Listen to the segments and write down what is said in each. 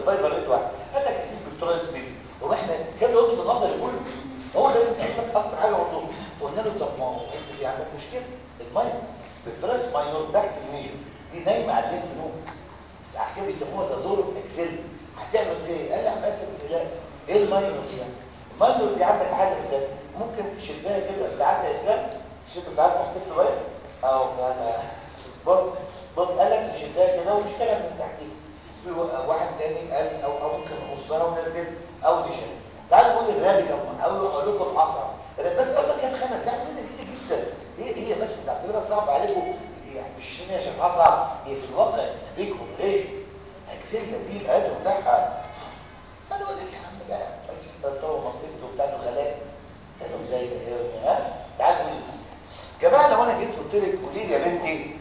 الفايبر ريت واحد قال لك يسيب بكتوريا سميث واحنا كان له وجهه النظر كله هو ده اللي لك اكتر حاجه مطلوبه فقلنا له طب ما هو انت في عندك مشكله الميه بكتوريا ماينور تحت الميجور دي نايمه على الليمف نود عشان كده بيسموها زادور اكسل هتعمل فيه ايه قال لي عم اسف الناس ايه الماينور دي يعني الماينور دي عندك حاجه من ده ممكن تشدها كده انت عارف يا اسلام شد بتاعت مصطفى شويه او انا بص بص قال لك نشدها كده ونشتغل من تحتيها في واحد تاني قال او, أو ممكن نقصها وننزل او نشد تعالوا نقول الراديكال او اقول لكم اصعب بس اقول لك يا خمس يعني نسيت جدا هي هي بس تعتبرها صعب عليكم يعني مش عشان هي شرحها صعب هي في الواقع بيك اوبريشن اكسلها دي الادو بتاعها انا اقول لك يا عم بقى انت استطاعوا مصيبته بتاعته غلاء قالوا زي ما ها تعالوا نقول جماعه لو انا جيت قلت لك قولي لي يا بنتي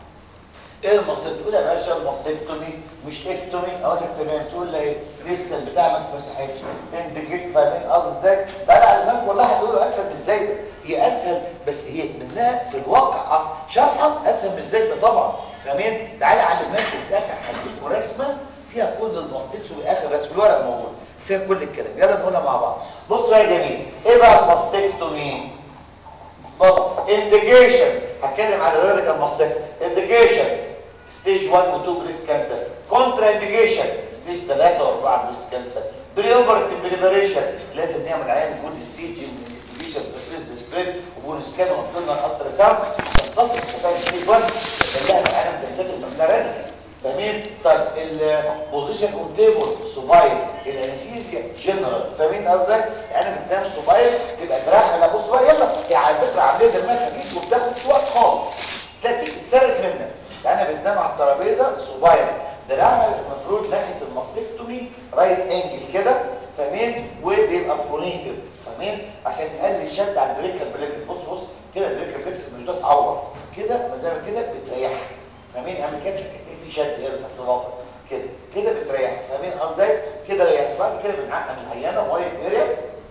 ايه المصيبه تقول يا باشا المصيبتومي مش اكتومي اقول لك تمام تقول لي ايه لسه البتاع ما اتمسحتش انديكيت فاهمين قصدي ازاي ده انا على بالك والله هتقولوا اسهل من ازاي ده هي اسهل بس هي منها في الواقع اصلا شرحا اسهل من ازاي ده طبعا فاهمين تعالى اعلمكم في الاخر هديكم رسمه فيها كل المصيبتومي اخر رسم الورق موجود فيها كل الكلام يلا نقولها مع بعض بصوا يا جميل ايه بقى المصيبتومي بص انديكيشن هتكلم على الراديكال ماستك انديكيشن ستيج 1 و 2 بريست كانسر كونترا انديكيشن ستيج 3 و 4 بريست كانسر بري اوبرتيف بريباريشن لازم نعمل عين فود ستيج انفستيجيشن بريست سبريد وبون سكان وقلنا الالترا ساوند عشان تصل لكفاءه ستيج 1 نخليها العالم بالذات المبنى راديكال فاهمين طيب البوزيشن اون تيبل سوبايل الانستيزيا جنرال فاهمين قصدي يعني بتنام سوبايل تبقى دراعها لا بص بقى يلا هي على فكره عامله دماغها خفيف وبتاخد وقت خالص تلاقي تتسرق منك يعني بتنام على الترابيزه سوبايل دراعها المفروض ناحيه الماستكتومي رايت انجل كده فاهمين وبيبقى برونيتد فاهمين عشان يقلل الشد على البريكر بليكس بص بص كده البريكر بليكس مش بتتعور كده ما دام كده بتريحها فاهمين اعمل كده في شد هنا تحت الوتر كده كده بتريح فاهمين قصدي كده ريحت بعد كده بنعقم العيانه وايت اريا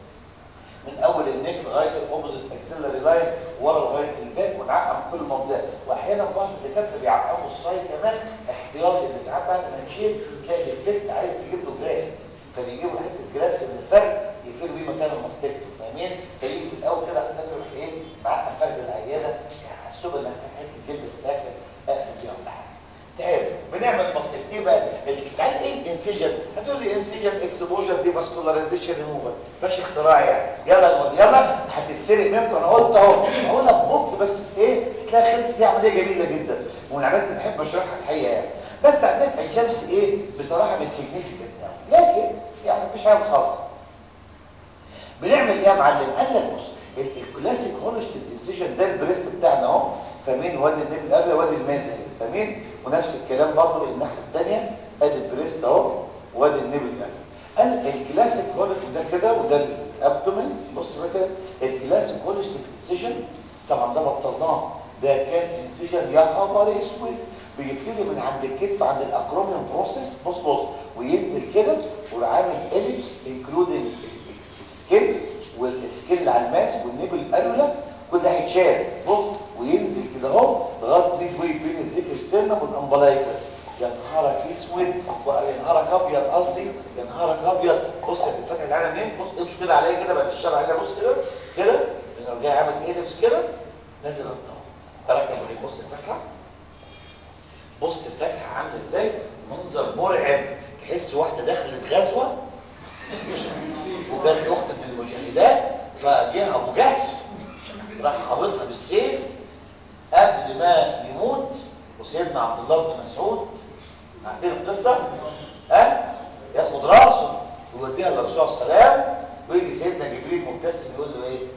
من اول النك لغايه الاوبوزيت اكسلري لاين ورا لغايه الباك ونعقم كل منطقه واحيانا بعض الدكاتره بيعقموا الصاي كمان احتياطي ان ساعات بعد ما نشيل تلاقي الافكت عايز تجيب له جرافت فبيجيبوا حته الجرافت من الفرق يقفلوا بيه مكان الماستكتو فاهمين فيجي في الاول كده الدكتور يروح ايه معقم فرد العيانه يحسب انها حته الجلد في الاخر اقفل فيها ولا حاجه تعال بنعمل مصيف ايه بقى تعال ايه الانسجن هتقول لي انسجن اكسبوجر دي فاسكولاريزيشن ريموفر فاش اختراع يعني يلا نقول يلا هتتسرق منكم انا قلت اهو هقولها ببطء بس ايه تلاقي خلص دي عمليه جميله جدا والعمليات اللي بحب اشرحها الحقيقه يعني بس عندك عين شمس ايه بصراحه مش سيجنيفيكانت لكن يعني مفيش حاجه خاصه بنعمل ايه يا معلم قال لك بص الكلاسيك هولشت الانسجن ده البريست بتاعنا اهو فاهمين وادي النبي الابيض وادي المازل فاهمين ونفس الكلام برضه الناحيه الثانيه ادي البريست اهو وادي النبي الابيض قال الكلاسيك هولشت ده كده وده الابدومين بص بقى كده الكلاسيك هولشت انسجن طبعا ده بطلناه ده كان انسجن يا خبر اسود بيبتدي من عند الكتف عند الاكروميوم بروسيس بص بص وينزل كده وعامل اليبس انكلودنج السكين والسكين اللي على الماس والنيبل الالولا كل ده هيتشال بص وينزل كده اهو لغايه ميد واي بين الزيت ستيرنم والامبلايكس يا نهارك اسود يا نهارك ابيض قصدي يا نهارك ابيض بص يا فاكر العالم منين بص امشي كده عليا كده بعد الشارع عليا بص كده كده لو جاي عامل ايلبس كده نازل الضوء تركب عليه بص الفتحه بص الفتحه عامله ازاي منظر مرعب تحس واحده دخلت غزوه وكانت اخت من المجاهدات فجه ابو جهل راح خابطها بالسيف قبل ما يموت وسيدنا عبد الله بن مسعود عارفين القصه ها ياخد راسه ويوديها للرسول صلى الله عليه وسلم ويجي سيدنا جبريل مبتسم يقول له ايه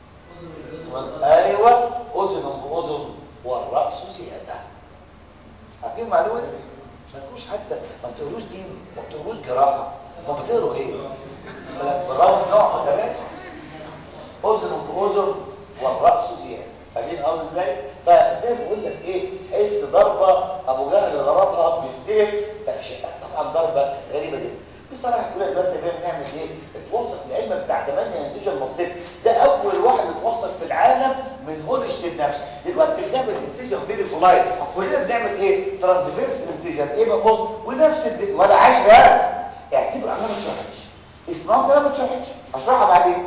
ايوه اذن باذن والراس زياده عارفين المعلومه دي ما تقولوش حتى ما بتقولوش دين ما بتقولوش جراحه ما بتقروا ايه بالراس نوع كمان اذن باذن والراس زياده فاهمين قصدي ازاي فزي ما بقول لك ايه تحس ضربه ابو جهل ضربها بالسيف طبعا ضربه غريبه جدا بصراحه كلنا دلوقتي بنعمل ايه اتوصف العلم بتاع 8 انسجن المصري ده اول واحد اتوصف في العالم من هولش للنفس دلوقتي بنعمل انسجن فيري فولايت كلنا بنعمل ايه ترانسفيرس انسجن ايه بقى بص ونفس الدنيا ولا عاش بقى اعتبر انا ما اتشرحتش اسمعوا كلام ما اتشرحتش هشرحها بعدين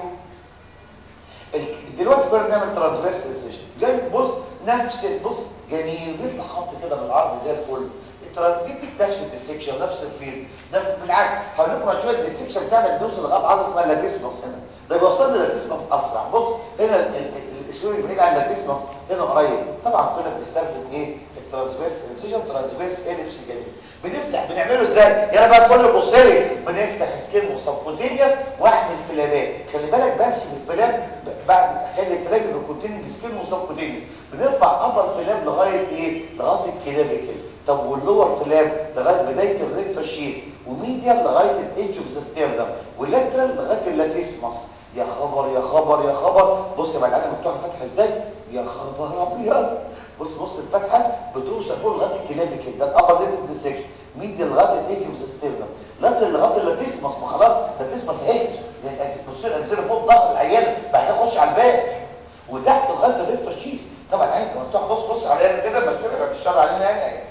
دلوقتي كنا بنعمل ترانسفيرس انسيشن جاي بص نفس بص جميل بيطلع خط كده بالعرض زي الفل بيديك نفس الديسكشن نفس الفيل ده بالعكس هقول لكم شويه الديسكشن بتاعنا بنوصل لغايه عرض اسمها لابيسموس هنا ده بيوصلنا لابيسموس اسرع بص هنا الاسلوب بعيد عن لابيسموس هنا قريب طبعا كنا بنستخدم ايه الترانسفيرس انسيشن ترانسفيرس اليبس جميل بنفتح بنعمله ازاي يلا بقى كل بص لي بنفتح سكين وسبكوتينيوس واعمل فلابات خلي بالك بمشي بالفلاب بعد اخلي الفلاب يبقى كونتينيوس سكين وسبكوتينيوس بنرفع ابر فلاب لغايه ايه لغايه الكلابيكل طب واللور فلاب لغايه بدايه الريكتور شيس وميديال لغايه الايدج اوف ذا ستيرنم واللاترال لغايه اللاتيسمس يا خبر يا خبر يا خبر بص يا معلم مفتوحه فتحه ازاي يا خبر ابيض بص بص الفتحه بتوصل فوق لغايه الكلابيكل ده الابر ليمب ديسكشن ميديال لغايه الايدج اوف ذا ستيرنم لاترال لغايه اللاتيسمس ما خلاص اللاتيسمس اهي بص الانزله فوق ضغط العيان بعد كده خش على الباب وتحت لغايه الريكتور شيس طبعا عين مفتوح بص بص علينا كده بس انا بتشتغل علينا هنا اهي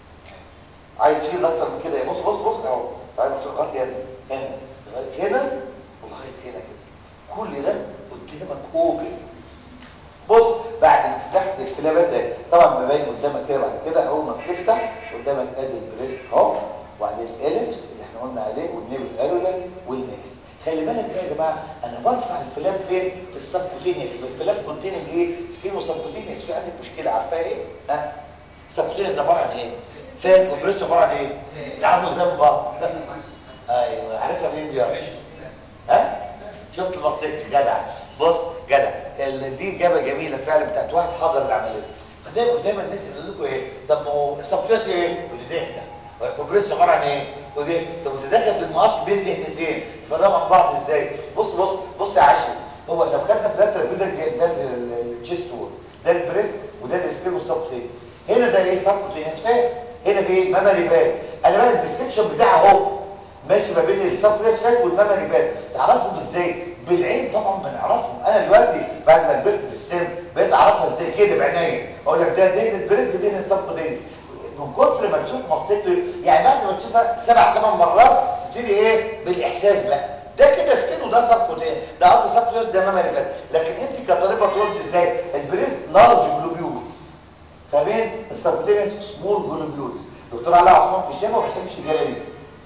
عايز فيه اكتر من كده بص بص بص اهو تعالى لغايه هنا هنا لغايه هنا ولغايه هنا كده كل ده قدامك اوبن بص بعد ما فتحت الكلابات ده طبعا مبين قدامك كده بعد كده اول ما بتفتح قدامك ادي البريست اهو وبعدين الاليبس اللي احنا قلنا عليه والنيبل الالولر والماس خلي بالك بقى يا جماعه انا برفع الفلاب فين في السبكوتينيوس الفلاب كونتيننج ايه سكين وسبكوتينيوس في عندك مشكله عارفاها ايه ها السبكوتينيوس ده عباره عن ايه فين والبريست عباره عن ايه تعرفوا ازاي من بعض ايوه عارفها منين دي ها شفت البصيك جدع بص جدع دي اجابه جميله فعلا بتاعت واحد حضر العمليه فدايما دايما الناس يقول لكم ايه طب ما هو السبكوتينيوس ايه واللي ده والكوبريس عباره عن ايه ودي طب متداخل بالمقص بين دهنتين فرقوا عن بعض ازاي بص بص بص يا عاشر هو لو خدنا ثلاثه كده ده التشيست وول ده البريست وده السكين والسبكوتينيوس هنا ده ايه سبكوتينيوس فاهم هنا في ايه مامري باد انا بقى الديسكشن بتاعه اهو ماشي ما بين السبكوتينيوس فات والمامري باد تعرفهم ازاي بالعين طبعا بنعرفهم انا دلوقتي بعد ما كبرت في السن بقيت اعرفها ازاي كده بعينيا اقول لك ده دهن البريست دهن السبكوتينيوس من كتر ما تشوف مصيته يعني بعد ما تشوفها سبع ثمان مرات تبتدي ايه بالاحساس بقى ده كده سكين وده سبكوتين ده قصدي سبكوتين ده مامري فات لكن انت كطالبه تقول ازاي البريست لارج جلوبيولز فبين السبكوتينيوس سمول جلوبيولز دكتور علاء عثمان في الشفا ما بيحبش الاجابه دي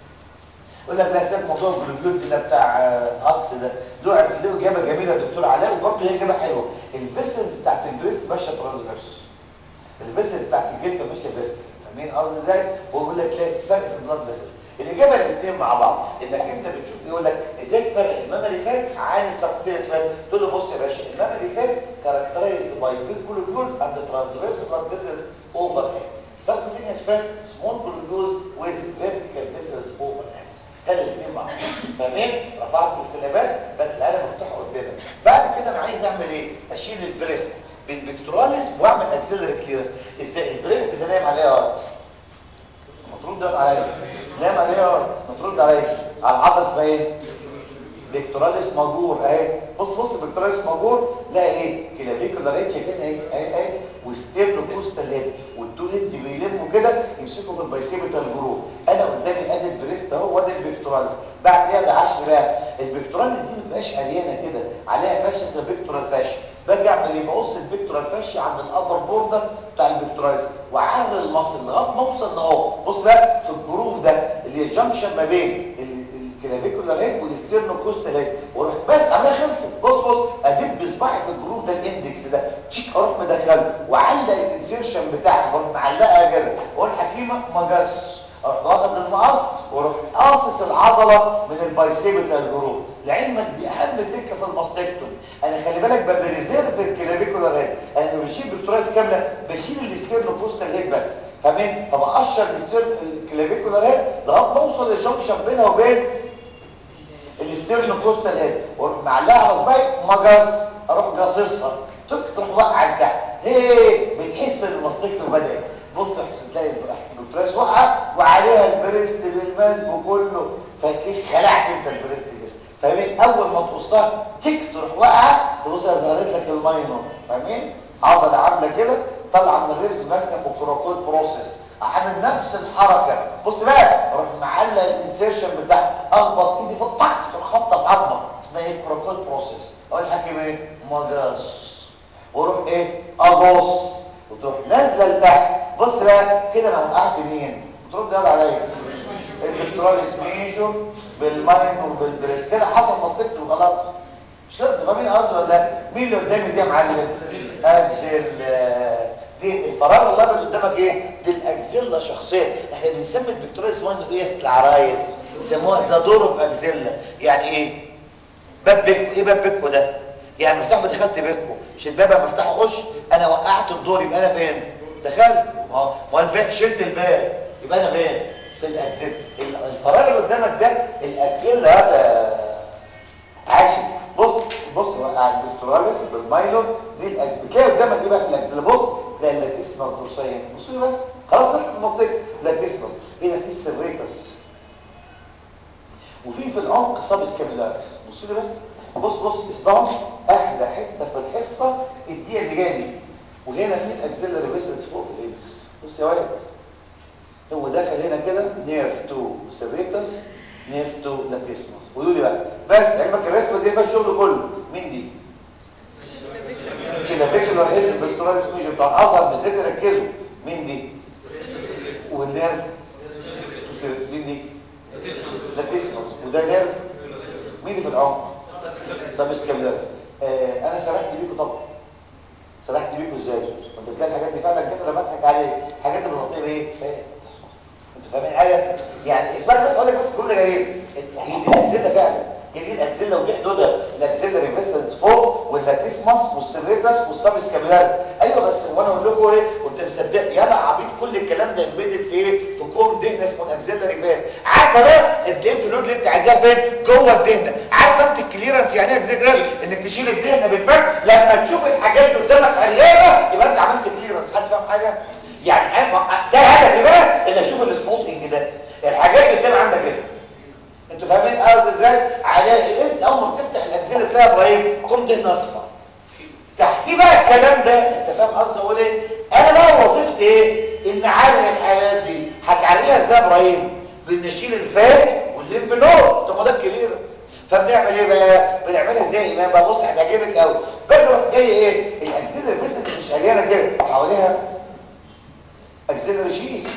يقول لك لا سيب موضوع الجلوبيولز ده بتاع هاكس ده له له اجابه جميله الدكتور علاء وبرضه هي اجابه حلوه الفيسلز بتاعت البريست ماشيه ترانسفيرس الفيسلز بتاعت الجلد ماشيه فيرتيكال فاهمين قصدي ازاي ويقول لك تلاقي فرق في البلاد فيسلز الاجابه الاثنين مع بعض انك انت بتشوف يقول لك ازاي تفرق الميموري فات عن السبكوتينيوس فات تقول له بص يا باشا الميموري فات كاركترايزد باي بيج جلوبيولز اند ترانسفيرس بلاد فيسلز اوفر هيد السبكوتينيوس فات سمول جلوبيولز ويز فيرتيكال فيسلز اوفر هيد كانوا الاثنين مع بعض فاهمين رفعت الفلابات بقت القلم مفتوحه قدامك بعد كده انا عايز اعمل ايه اشيل البريست بالبكتراليس واعمل اكسلري كليرنس ازاي البريست ده نايم عليه ارض المفروض ده عليا نايم عليه ارض المفروض عليا على العضله اسمها ايه بكتراليس مجور اهي بص بص بكتراليس مجور لا ايه كلافيكولا ريتش كده اهي اهي اهي وستيبلو كوستال هيد والتو هيدز بيلموا كده يمسكوا في البايسيبيتال جروب انا قدامي ادي البريست اهو وادي البكتراليس بعد كده ده 10 بقى البكتراليس دي ما بتبقاش عريانه كده عليها فاشة اسمها بكتورال فاشة باجي اعمل ايه بقص البكتورال فاشة عند الابر بوردر بتاع البكتوراليس واعرض المصل لغايه ما اوصل اهو بص بقى في الجروف ده اللي هي الجنكشن ما بين الكلافيكولار هيد والستيرنوكوستال هيد واروح بس عمليه خلصت بص بص ادب بصباعي في الجروف ده الاندكس ده تشيك اروح مدخله وعلق الانسيرشن بتاعي بروح معلقها كده واقول حكيمه ما جاش اروح واخد المقص واروح قاصص العضله من البايسيبيتال جروف لعلمك دي اهم تكه في الماستكتومي انا خلي بالك بريزيرف الكلافيكولار هيد انا لما بشيل بكتورايز كامله بشيل الستيرنوكوستال هيد بس فاهمين فبقشر الكلافيكولار هيد لغايه ما اوصل للجنكشن بينها وبين الستيرنوكوستال هيد واروح معلقها على صباعي مجاز اروح جاصصها تروح واقعه تحت هي بتحس ان الماستكتوم بدا بص تلاقي البكتورايز وقع وعليها البريست بالمسك كله فاكيد خلعت انت البريست كده فاهمين اول ما تقصها تك تروح واقعه تبص ظهرت لك الماينور فاهمين عضله عامله كده طالعه من الريبس ماسكه في الكوراكويد بروسيس اعمل نفس الحركه بص بقى اروح معلق الانسيرشن بتاعها اخبط ايدي في الطق الخبطه في عظمه اسمها ايه كروكول بروسيس اقول الحكيم ايه مجاز واروح ايه ابص وتروح نازله لتحت بص بقى كده انا وقعت مين وترد يلا عليا الاستراليس ميجور بالماينور بالبريس كده حصل مصيبته وغلط مش كده انتوا فاهمين قصدي ولا لا مين اللي قدامي دي يا معلم اجزل دي الفراغ الله اللي قدامك ايه دي الاجزله شخصيا احنا بنسمي الفيكتوريا اسمها قياس العرايس يسموها زادورو اجزله يعني ايه باب بيكو ايه باب بيكو ده يعني مفتاح ما دخلت بيكو مش الباب مفتاح اخش انا وقعت الدور يبقى انا فين دخلت اه ما الباب شلت الباب يبقى انا فين في الاجزله الفراغ اللي قدامك ده الاجزله هذا عاشي بص بص على الفيكتوراليس بالمايلون دي الاجزله بتلاقي قدامك ايه بقى في الاجزله بص زي اللاتيسما الدورسيه بصوا لي بس خلاص خلصت المنطقه لاتيسمس هنا في السريتس وفي في العمق سابس كابيلاريس بصوا لي بس بص بص اصبعهم احلى حته في الحصه الدقيقه اللي جايه دي وهنا في الاكسلري فيسلز فوق في الاندكس بص يا ولد هو داخل هنا كده نيرف تو سيريتس نيرف تو لاتيسمس ويقول لي بقى بس علمك الرسمه دي فيها الشغل كله مين دي كده فيكولار هيد بالتراليس ميجر بتاع اظهر بالذات ركزوا مين دي والنيرف مين دي لاتيسمس وده نيرف مين في العمق سابس كابيلاريس آه انا سرحت بيكم طبعا سرحت بيكم ازاي انت بتلاقي الحاجات دي فعلا كده انا بضحك عليك الحاجات اللي بتغطيها بايه انتوا فاهمين حاجه يعني اسمعني بس اقول لك بس جمله جميله هي دي الاكسله فعلا هي دي الاكسله ودي حدودها الاكسله ريفيسلز فوق واللاتيسمس والسيريتس والسابس كابيلاريس ايوه بس وانا اقول لكم ايه وانت مصدق يا عبيط كل الكلام ده امبيدد في ايه في كور دهن اسمه الاكسله ريفير عارفه بقى الدهن في اللود اللي انت عايزاها فين جوه الدهنه عارفه انت الكليرنس يعني ايه اكسله انك تشيل الدهنه بالفك لما تشوف الحاجات اللي قدامك عريانه يبقى انت عملت كليرنس حد فاهم حاجه يعني انا ده هدفي بقى ان اشوف السبوتنج ده الحاجات اللي بتبقى عندك كده انتوا فاهمين قصدي ازاي على انت اول ما تفتح الاكسله تلاقي ابراهيم قمت اصفر تحتيه بقى الكلام ده انت فاهم قصدي اقول ايه انا بقى وظيفتي ايه ان اعلي الحاجات دي هتعليها ازاي يا ابراهيم بنشيل الفات والليمف نود طب ما ده الكليرنس فبنعمل ايه بقى بنعملها ازاي امام بقى بص هتعجبك قوي بنروح جاي ايه الاكسله الفيسل مش عريانه كده حواليها اكسله شيس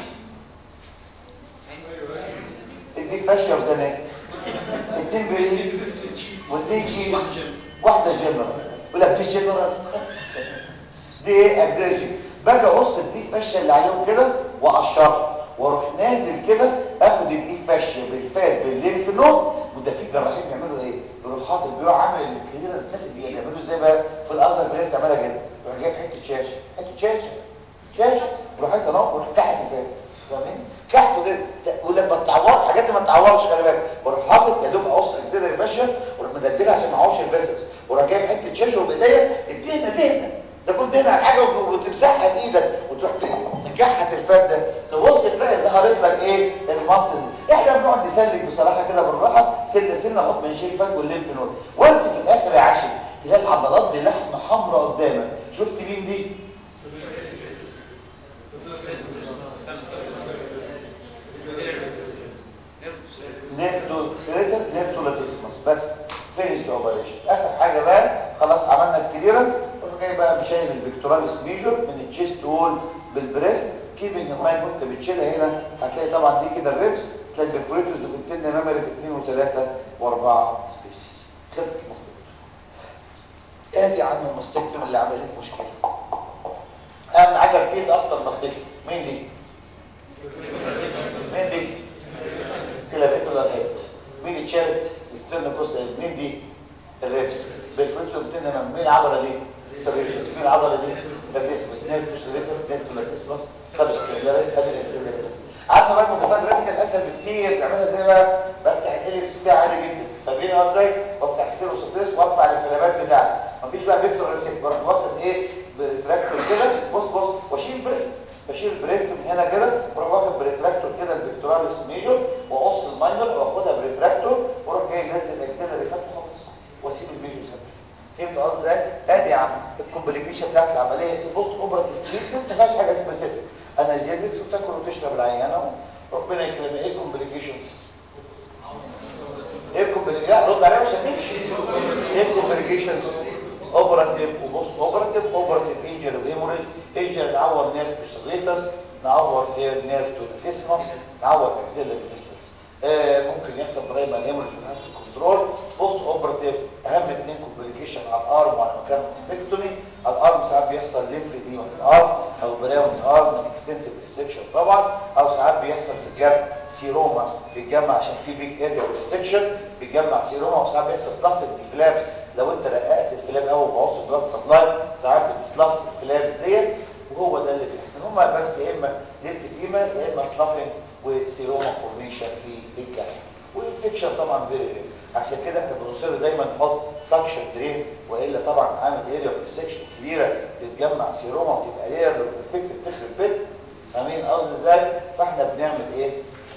اديك فشه وزنات اتنين بريد واتنين شيس واحده جنرال يقول لك دي جنرال دي ايه اكسله شيس باجي اقص الديك فشه اللي عليهم كده واقشرها واروح نازل كده اخد الديك فشه بالفات بالليمف نود وده في جراحين بيعملوا ايه بيروح حاطط بيروح عامل الكليرنس ده في الدقيقه بيعملوا ازاي بقى في الازهر بلاش تعملها كده يروح جايب حته شاشه حته شاشه شاشه يروح حته نار ويروح كحت الفات فاهمين كحته كده يقول لك ما تتعور حاجات ما تتعورش خلي بالك واروح حاطط يا دوب اقص اكسلري فشه واروح مدللها عشان ما اعورش الفيسلز واروح جايب حته شاشه وبايديا الدهنه دهنه اذا كنت هنا على حاجه وتمسحها بايدك وتروح تكحت الفات ده تبص تلاقي ظهرت لك ايه المصل دي احنا بنقعد نسلك بصراحه كده بالراحه سنه سنه لغايه ما نشيل الفات والليمف نود وانت في الاخر يا عاشر تلاقي العضلات دي لحمه حمراء قدامك شفت مين دي نيرتو سيريتال نيرتو لاتيسمس بس فينيش اوبريشن اخر حاجه بقى خلاص عملنا الكليرنس نروح جاي بقى مشايل البكتوراليس ميجور من التشيست وول بالبريست كيبنج المايك وانت بتشيلها هنا هتلاقي طبعا دي كده الريبس تلاقي البرفوريتورز في التن ميموري في 2 و3 و4 سبيسيس خلصت المستكتوم ادي يا عم المستكتوم اللي عمل لك مشكله اهم حاجه فيه الافتر مستكتوم مين دي مين دي كلافيكولار هيد مين اتشالت ستيرن فوست مين دي الريبس بالفرنسو بتننا مين العضله دي السيريفس مين العضله دي لاتيسمس نيرتوس ريتس نيرتو لاتيسمس سبس كيلاريس ادي الاكسلريتس عارفه بقى المتفاد راديكال اسهل بكتير بعملها ازاي بقى بفتح الهيلكس بتاعي عادي جدا فاهمين ازاي بفتح ستيروسيتس وارفع الكلامات بتاعتي مفيش بقى فيكتور ريسيت بروح واخد ايه بريتراكتور كده بص بص واشيل البريست بشيل البريست من هنا كده واروح واخد بريتراكتور كده الفيكتوراليس ميجور واقص الماينور واخدها بريتراكتور واروح جاي نازل الاكسلري فات وخلاص واسيب الميجور سنتر فهمت قصدي ازاي ادي يا عم الكومبليكيشن بتاعت العمليه البوست اوبراتيف تريتمنت ما فيهاش حاجه سبيسيفيك انالجيزكس وتاكل وتشرب العيان اهو ربنا يكرمك ايه الكومبليكيشنز لا رد عليها مش هتمشي سيل كومبليكيشنز اوبراتيف وبوست اوبراتيف اوبراتيف انجل وهيموريج انجل نعور نيرف بسريتس نعور زي نيرف تو الكسمس نعور اكسيلري فيسلز آه ممكن يحصل برايمال هيموريج في الهاست كنترول بوست اوبراتيف اهم اثنين كومبليكيشن على الارم وعلى مكان الماستكتومي على الارم ساعات بيحصل ليمف اديما في الارم او براون ارم اكستنسيف ديسكشن طبعا او ساعات بيحصل في الجرح سيروما بيتجمع عشان في بيج اريا ديسكشن بيتجمع سيروما وساعات بيحصل سلافت فلابس لو انت رققت الفلاب او بوظت البلاد سبلاي ساعات بتسلف الفلابس ديت وهو ده اللي بيحصل هما بس يا اما ليمف اديما يا اما سلافنج وسيروما فورميشن في الجرح والانفكشن طبعا فيري عشان كده احنا بنصر دايما نحط سكشن درين والا طبعا عامل اريا سكشن كبيره تتجمع سيروما وتبقى لير الانفكت بتخرب بيت فاهمين قصدي ازاي فاحنا بنعمل ايه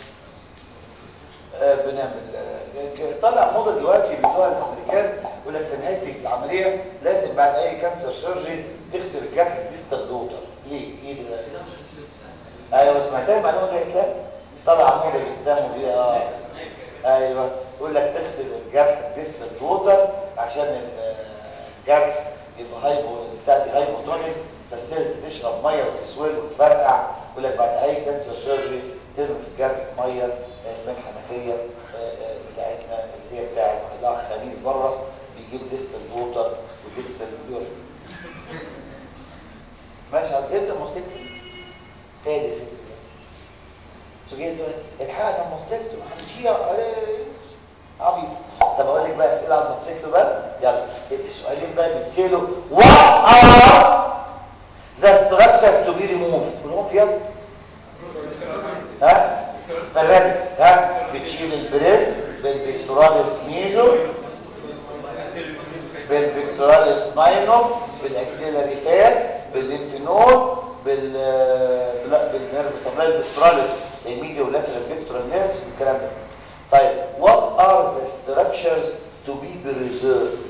آه بنعمل آه طلع موضه دلوقتي بتوع الامريكان يقول لك في نهايه العمليه لازم بعد اي كانسر سيرجري تغسل الجرح بليستر دوتر ليه ايه ده ايوه سمعتها المعلومه دي يا اسلام طلع موضه قدامه دي اه ايوه يقول لك تغسل الجرح بليستر دوتر عشان الجرح يبقى هايبو بتاع دي هايبوتونيك فالسيلز تشرب ميه وتسود وتفرقع يقول لك بعد اي كانسر سيرجري ترمي في الجرح ميه من الحنفيه بتاعتنا اللي هي بتاع الاخ خميس بره بيجيب ديستل ووتر وديستل يورين ماشي على انت مستكتب هي دي ست سجيت الحقنا مستكتب هنشيع عبيط طب اقول لك بقى اسئله على المستكتب بقى يلا السؤالين بقى بيتسالوا what are the structures to be removed كلهم يلا ها فالرد ها بتشيل البريز بالبيكتوراليس ميجور بالبيكتوراليس ماينور بالاكسيلاري فات بالليمفينود بال لا بالنيرف سبلاي البيكتوراليس الميديا ولاترال بيكتورال نيرفز والكلام ده طيب what are the structures to be preserved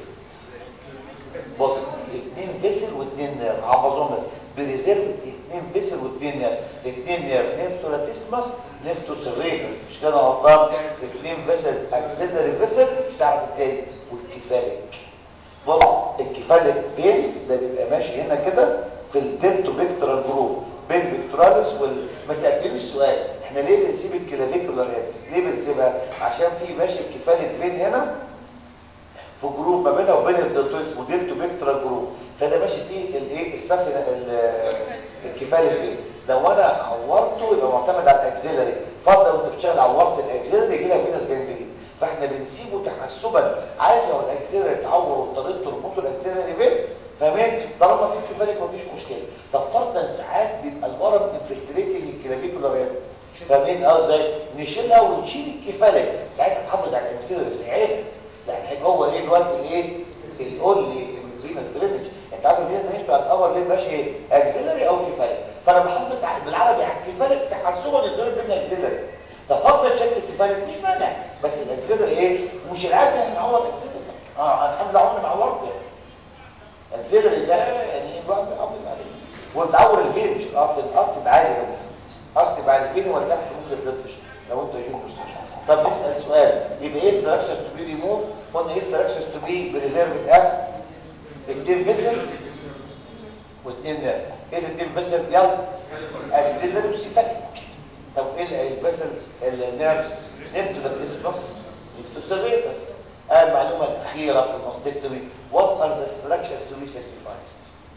بص اثنين فيسل واثنين نيرف حافظهم لك بريزيرف اثنين فيسل واثنين نيرف اثنين نيرف نيفتولاتيسمس نيفتوسيريتس مش كده غلطان اثنين فيسل اكسيلري فيسل مش تعرف التاني والكفالك بص الكفالك فين ده بيبقى ماشي هنا كده في الدنتو بيكتورال جروب بين بيكتوراليس وال ما سالتنيش السؤال احنا ليه بنسيب الكلافيكولار هيد ليه بنسيبها عشان في ماشي الكفالك فين هنا في جروب ما بينها وبين الدلتوين اسمه دلتو بيكتورال جروب فده ماشي فيه الايه السفن الكفالك فين لو انا عورته يبقى معتمد على الاكسيلري فضل وانت بتشتغل عورت الاكسيلري يجي لك فينس جانجرين فاحنا بنسيبه تحسبا عارف لو الاكسيلري اتعور واضطريت تربطه الاكسيلري فين فاهمين طالما في كفالك مفيش مشكله طب فرضا ساعات بيبقى الورم انفلتريتنج الكلافيكولار هيد فاهمين اه ازاي نشيلها ونشيل الكفالك ساعتها تحافظ على الاكسيلري ساعتها يعني هيبقى هو ايه دلوقتي ايه الاول فينس درينج انت عارف الفينس درينج بتاع الاول ليه ماشي ايه اكسيلري او كفالك فانا بحافظ بالعربي على الكفالك تحسبا يتضرب بين الاكسيلري تفضل شكل الكفالك مش مانع بس الاكسيلري ايه مش العادي احنا نعور الاكسيلري اه الحمد لله عمري ما عورت يعني الاكسيلري ده يعني الواحد بيحافظ عليه وتعور الفين مش الارض الارض عالي قوي ارض بعد الفين ولا تحت ممكن تطش لو انت جون مستشفى طب نسال سؤال يبقى ايه ستراكشر تو بي ريموف قلنا ايه ستراكشر تو بي بريزيرفد اب اثنين فيسل واثنين نيرف ايه الاثنين فيسل يلا اكسيلري وسيفاليك طب ايه الفيسلز النيرفز نفس الاسبس نفس المعلومه الاخيره في الماستكتومي what are the structures to be sacrificed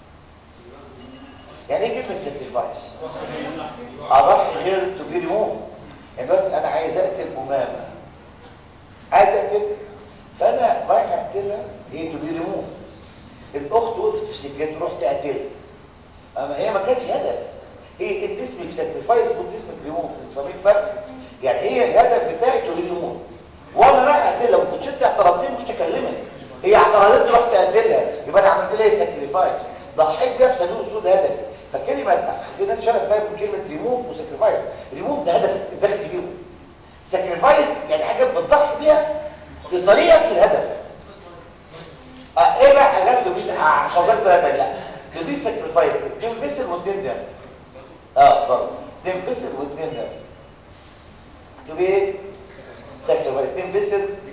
يعني ايه كلمه sacrifice اضحي غير to be removed يعني دلوقتي انا عايز اقتل امامه عايز اقتل فانا رايح اقتلها هي تو بي ريموف الاخت وقفت في سكته رحت اقتلها اما هي ما كانتش هدف هي انت اسمك ساكريفايس وانت اسمك ريموف انت فاهمين الفرق يعني هي الهدف بتاعي تو بي ريموف وانا رايح اقتلها ما كنتش انت اعترضتني مش تكلمني هي اعترضتني رحت اقتلها يبقى انا عملت لها ساكريفايس ضحيت بيها في سبيل وصول هدفي فكلمه اصل في ناس فعلا فاهم كلمه ريموف وساكريفايس ريموف ده هدف الداخل فيهم ساكريفايس يعني حاجه بتضحي بيها في طريقه الهدف آه ايه بقى حاجات لبيس حفظت ثلاثه لا لبيس ساكريفايس اتنين بسل واتنين ده اه برضه اتنين بسل واتنين ده تبقى ايه ساكريفايس اتنين بسل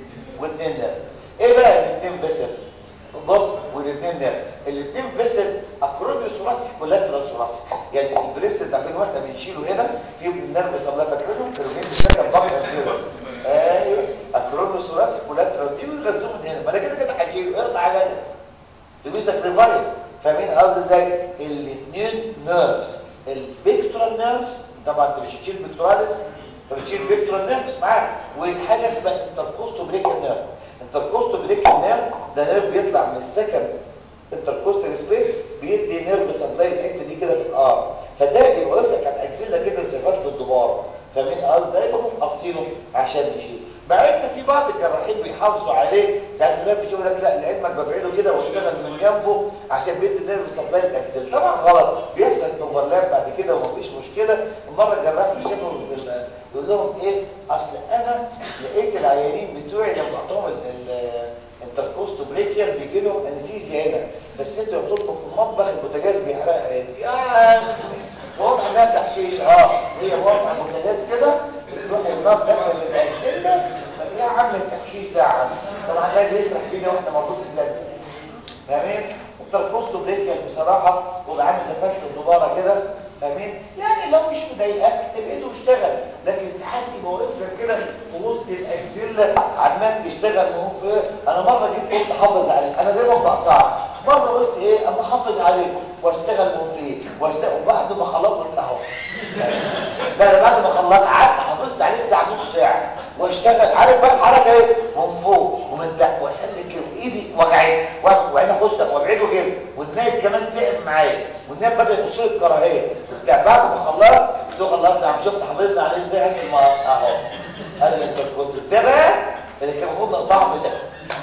واثنين نيرف ايه بقى الاثنين فيسل بص والاثنين نيرف الاثنين فيسل اكروبيو ثوراسيك ولاترال ثوراسيك يعني البريست ده عارفين واحنا بنشيله هنا في النيرف صلاه فاكرينهم كانوا جايين بالشكل ضغط زيرو ايوه اكروبيو ثوراسيك ولاترال دي بيغذوه من هنا ما انا كده كده هشيله اقطع على لبسك ريفايز فاهمين قصدي ازاي الاثنين نيرفز البيكتورال نيرفز طبعا انت مش هتشيل بيكتوراليس انت بتشيل بيكتورال نيرفز معاك وحاجه اسمها انتركوستو بريكال نيرف انتركوستو بريكال نيرف ده نيرف بيطلع من السكند انتركوستال سبيس بيدي نيرف سبلاي الحته دي كده في الار فده بيبقى واقف لك على الاكسله كده زي فتله الدبار فاهمين قصدي ده يبقوا قاصينه عشان يشيل مع ان في بعض الجراحين بيحافظوا عليه ساعات ما في يقول لك لا لعلمك ببعده كده واشتغل من جنبه عشان بيدي نيرف سبلاي الاكسل طبعا غلط بيحصل اوفرلاب بعد كده ومفيش مشكله المره الجراح بيشوفوا يقول لهم ايه اصل انا لقيت العيانين بتوعي لما قطعوا الانتركوست بريكيال بيجي لهم انستيزيا هنا بس انتوا بتطبخ في المطبخ البوتاجاز بيحرقها يا واضح انها تحشيش اه هي واقفه على البوتاجاز كده بتروح النار داخله الاكسله يا عم التحشيش ده يا عم طبعا ده بيسرح بينا واحنا موجود في الزمن فاهمين التركوستو بريكيال بصراحه وبقى عامل زي فتله الدباره كده فاهمين يعني لو مش مضايقك بايده يشتغل لكن ساعات يبقى واقف لك كده في وسط الاكسله عمال يشتغل وهو في انا مره جيت قلت حافظ عليه انا دايما بقطع مره قلت ايه اما احافظ عليه واشتغل من فيه واشتغل وبعد ما خلصت قلت اهو لا لا بعد ما خلصت قعدت حافظت عليه بتاع نص ساعه واشتغل عارف بقى الحركه ايه من فوق ومن تحت واسلك كده وايدي وجعتني وبعدين اخش وابعده كده والنايب كمان تعب معايا والنايب بدا يبص لي بكراهيه وبتاع بعد ما خلصت قلت له خلصت عم شفت حافظنا عليه ازاي هات المقص اهو قال لي انت الكوست ده بقى اللي كان المفروض نقطعه من ده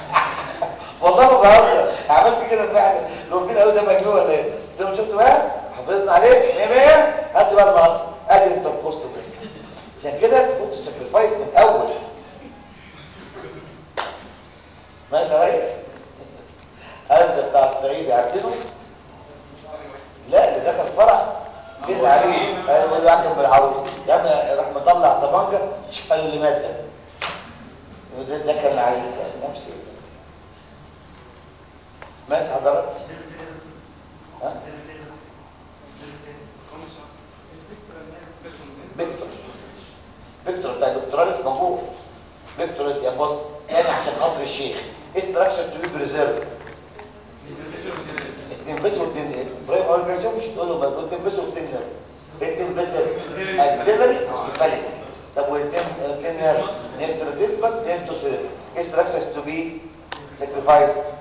والله ما بهزر عملت كده فعلا لو فين قالوا ده مجنون ولا ايه قلت لهم شفتوا بقى حافظنا عليه 100 100 هات بقى المقص ادي انت الكوست ده عشان كده كنت ساكريفايس من اول ماشي يا ريس هذا بتاع الصعيد عارفينه لا اللي دخل فرع كده عليه قال له عندهم بالعروس لما راح مطلع طبنجه قال له مات ده ده كان عايز نفسي ماشي حضرتك ها فيكتور فيكتور بتاع الدكتوراه في موجود فيكتور يا بص انا عشان خاطر الشيخ استراكشر تو بي بريزيرف التنفس والتنين ابراهيم اول ما يشوف مش تقول له بقى التنفس والتنين التنفس اكسلري وسيفاليك طب والتنين نيرف نيرف ديسبس نيرف تو سيرف استراكشر تو بي sacrificed